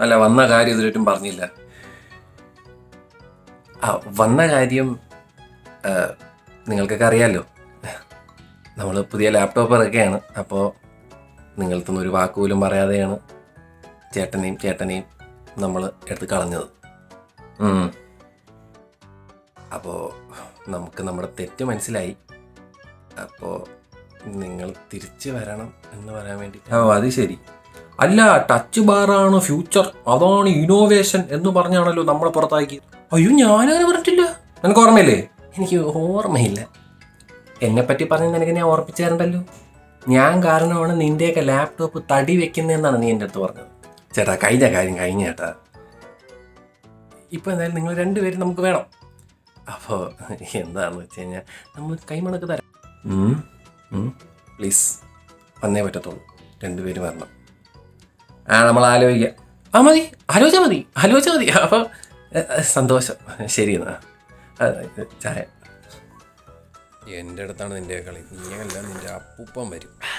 അല്ല വന്ന കാര്യം ഇതുവരെയായിട്ടും പറഞ്ഞില്ല ആ വന്ന കാര്യം ആ, നിങ്ങൾക്കൊക്കെ അറിയാമല്ലോ നമ്മൾ പുതിയ ലാപ്ടോപ്പ് ഇറക്കുകയാണ് അപ്പോൾ നിങ്ങൾക്കൊന്നും ഒരു വാക്ക് പോലും പറയാതെയാണ് ചേട്ടനെയും ചേട്ടനെയും നമ്മൾ എടുത്ത് കളഞ്ഞത് അപ്പോൾ നമുക്ക് നമ്മുടെ തെറ്റ് മനസ്സിലായി അപ്പോൾ നിങ്ങൾ തിരിച്ചു വരണം എന്ന് പറയാൻ വേണ്ടി ഓ അത് ശരി അല്ല ടച്ച് ബാറാണ് ഫ്യൂച്ചർ അതാണ് ഇന്നോവേഷൻ എന്ന് പറഞ്ഞാണല്ലോ നമ്മളെ പുറത്താക്കി അയ്യോ ഞാനങ്ങനെ പറഞ്ഞിട്ടില്ല നിനക്ക് ഓർമ്മയില്ലേ എനിക്ക് ഓർമ്മയില്ല എന്നെ പറ്റി പറഞ്ഞ് നിനക്ക് ഞാൻ ഓർപ്പിച്ചു തരണ്ടല്ലോ ഞാൻ കാരണമാണ് നിന്റെയൊക്കെ ലാപ്ടോപ്പ് തടി വെക്കുന്നതെന്നാണ് നീ എൻ്റെ അടുത്ത് പറഞ്ഞത് ചേട്ടാ കഴിഞ്ഞ കാര്യം കഴിഞ്ഞ ചേട്ടാ ഇപ്പൊ എന്തായാലും നിങ്ങൾ രണ്ടുപേരും നമുക്ക് വേണം അപ്പോൾ എന്താണെന്ന് വെച്ച് കഴിഞ്ഞാൽ നമ്മൾ കൈമണക്ക് തരാം പ്ലീസ് വന്നേ പറ്റത്തുള്ളൂ രണ്ടുപേരും വരണം ആ നമ്മൾ ആലോചിക്കാം ആ മതി ആലോചിച്ചാൽ മതി ആലോചിച്ചാൽ മതി അപ്പോൾ സന്തോഷം ശരി എന്നാ ആ, ചായ എൻ്റെ അടുത്താണ് നിൻ്റെ കളി നീയല്ല നിൻ്റെ അപ്പൂപ്പൻ വരും